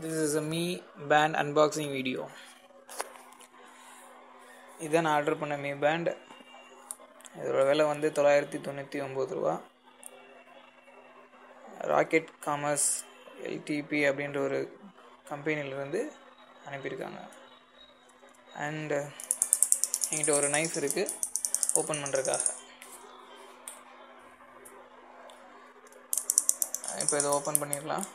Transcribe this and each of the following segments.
This is a me band unboxing video. இதான் நான் order பண்ண மீ பேண்ட் இதோட விலை வந்து தொள்ளாயிரத்தி தொண்ணூற்றி ஒம்பது ரூபா ராக்கெட் காமர்ஸ் எல்டிபி அப்படின்ற ஒரு கம்பெனிலேருந்து அனுப்பியிருக்காங்க அண்டு என்கிட்ட ஒரு நைஃப் இருக்குது ஓப்பன் பண்ணுறதுக்காக இப்போ இதை ஓப்பன் பண்ணிடலாம்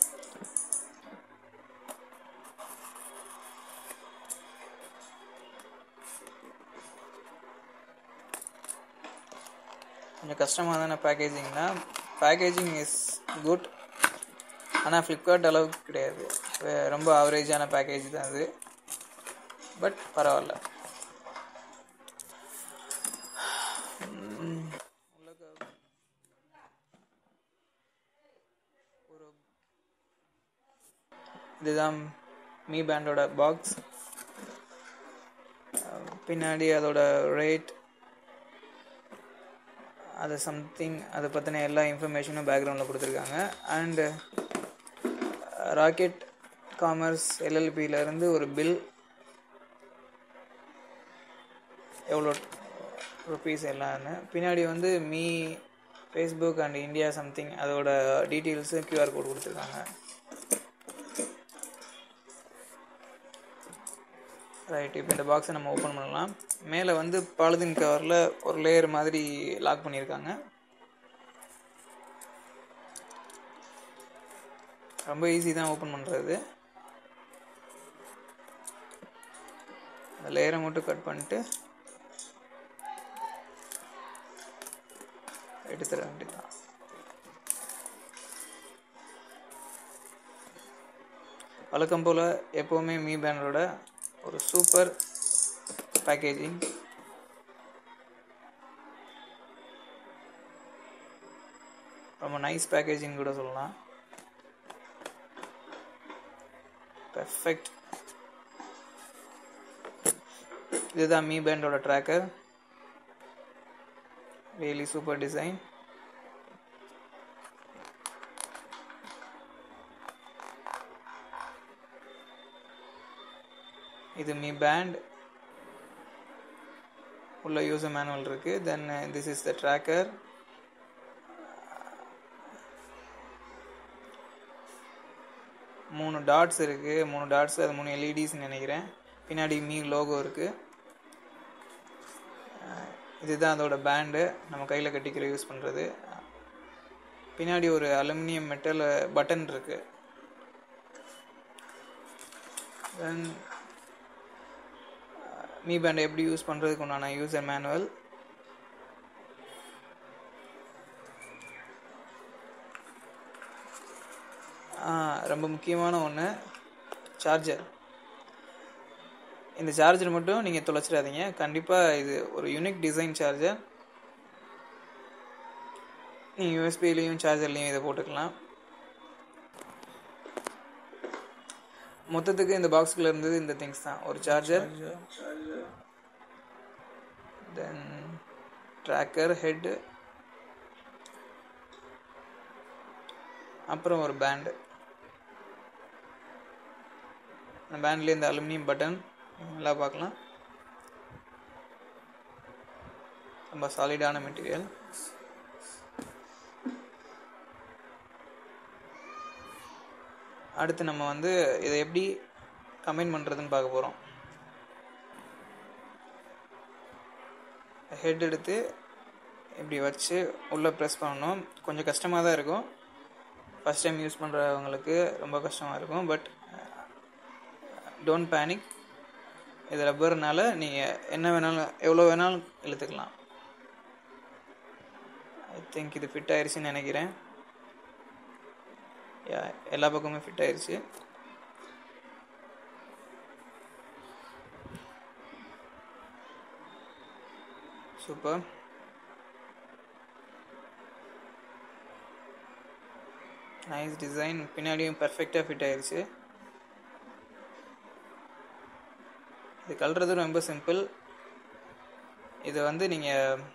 கொஞ்சம் கஷ்டமாக தானே பேக்கேஜிங் தான் பேக்கேஜிங் இஸ் குட் ஆனால் ஃப்ளிப்கார்ட் அளவுக்கு கிடையாது வே- ரொம்ப ஆவரேஜான பேக்கேஜ் தான் அது பட் பரவாயில்ல உம், உள்ளக்க ஒரு இதுதான் மீ பேண்டோட பாக்ஸ் பின்னாடி அதோட ரேட் அது சம்திங் அதை பற்றின எல்லா இன்ஃபர்மேஷனும் பேக்ரவுண்டில் கொடுத்துருக்காங்க அண்டு ராக்கெட் காமர்ஸ் எல்எல்பியிலேருந்து ஒரு பில் எவ்வளோ ருபீஸ் எல்லாம்னு பின்னாடி வந்து Mi Facebook and India something அதோட டீட்டெயில்ஸு கியூஆர் கோட் கொடுத்துருக்காங்க ரைட் இப்போ இந்த பாக்ஸை நம்ம ஓப்பன் பண்ணலாம் மேலே வந்து பாலிதீன் கவரில் ஒரு லேயர் மாதிரி லாக் பண்ணியிருக்காங்க ரொம்ப ஈஸி தான் ஓப்பன் பண்ணுறது அந்த லேயரை மட்டும் கட் பண்ணிட்டு எடுத்துட வேண்டியதுதான் வழக்கம் போல் எப்போவுமே மீ பேனரோட ஒரு சூப்பர் பேக்கேஜிங் ரொம்ப நைஸ் பேக்கேஜிங் கூட சொல்லலாம் பெர்ஃபெக்ட் இதுதான் மீ பேண்டோட ட்ராக்கர் ரியலி சூப்பர் டிசைன் இது மீ பேண்ட் உள்ள யூசர் மேனுவல் இருக்கு then this is the tracker மூணு டாட்ஸ் இருக்கு மூணு டாட்ஸ் அது மூணு எல்இடிஸ் நினைக்கிறேன் பின்னாடி மீ லோகோ இருக்கு அஹ் இதுதான் அதோட பேண்டு நம்ம கையில் கட்டிக்கிற யூஸ் பண்ணுறது பின்னாடி ஒரு அலுமினியம் மெட்டல் பட்டன் இருக்கு தென் மீ பேண்டை எப்படி யூஸ் பண்ணுறதுக்கு உண்டான யூசர் மேனுவல் ரொம்ப முக்கியமான ஒன்று சார்ஜர் இந்த சார்ஜர் மட்டும் நீங்கள் தொலைச்சிடாதீங்க கண்டிப்பாக இது ஒரு யூனிக் டிசைன் சார்ஜர் நீங்கள் யூஎஸ்பிலையும் சார்ஜர்லேயும் இதை போட்டுக்கலாம் மொத்தத்துக்கு இந்த பாக்ஸ்குள்ள இருந்தது இந்த திங்ஸ் தான் ஒரு சார்ஜர் தென் ட்ராக்கர் ஹெட் அப்புறம் ஒரு பேண்டு அந்த பேண்ட்லேயே இந்த அலுமினியம் பட்டன் நல்லா பார்க்கலாம் ரொம்ப சாலிடான மெட்டீரியல் அடுத்து நம்ம வந்து இதை எப்படி கம்பைன் பண்ணுறதுன்னு பார்க்க போகிறோம் ஹெட் எடுத்து இப்படி வச்சு உள்ளே ப்ரெஸ் பண்ணணும் கொஞ்சம் கஷ்டமாக தான் இருக்கும் ஃபஸ்ட் டைம் யூஸ் பண்ணுறவங்களுக்கு ரொம்ப கஷ்டமாக இருக்கும் பட் டோன்ட் பேனிக் இது ரப்பர்னால நீங்கள் என்ன வேணாலும் எவ்வளோ வேணாலும் இழுத்துக்கலாம் ஐ திங்க் இது ஃபிட் ஆயிடுச்சுன்னு நினைக்கிறேன் யா எல்லா பக்கமுமே ஃபிட் ஆயிடுச்சு சூப்பர் நைஸ் டிசைன் பின்னாடியும் பர்ஃபெக்டாக ஃபிட் ஆயிடுச்சு இது கழுறது ரொம்ப சிம்பிள் இது வந்து நீங்கள்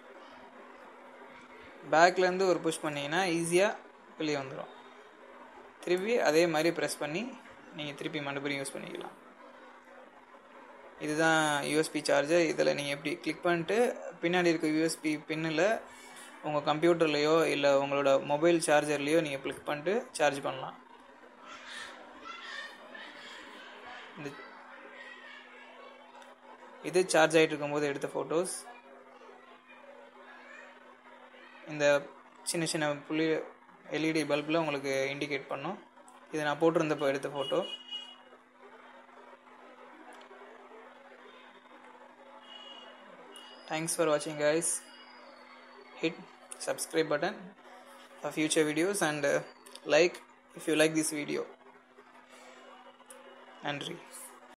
பேக்லேருந்து ஒரு புஷ் பண்ணீங்கன்னா ஈஸியாக வெளியே வந்துடும் திருப்பி அதே மாதிரி ப்ரெஸ் பண்ணி நீங்கள் திருப்பி மறுபடியும் யூஸ் பண்ணிக்கலாம் இதுதான் யூஎஸ்பி சார்ஜர் இதில் நீங்கள் எப்படி கிளிக் பண்ணிட்டு பின்னாடி இருக்க யூஎஸ்பி பின்னில் உங்கள் கம்ப்யூட்டர்லேயோ இல்லை உங்களோட மொபைல் சார்ஜர்லேயோ நீங்கள் கிளிக் பண்ணிட்டு சார்ஜ் பண்ணலாம் இந்த இது சார்ஜ் ஆகிட்டு இருக்கும்போது எடுத்த ஃபோட்டோஸ் இந்த சின்ன சின்ன புள்ளி எல்இடி பல்பில் உங்களுக்கு இண்டிகேட் பண்ணும் இது நான் போட்டிருந்தப்போ எடுத்த photo thanks for watching guys hit subscribe button for future videos and uh, like if you like this video நன்றி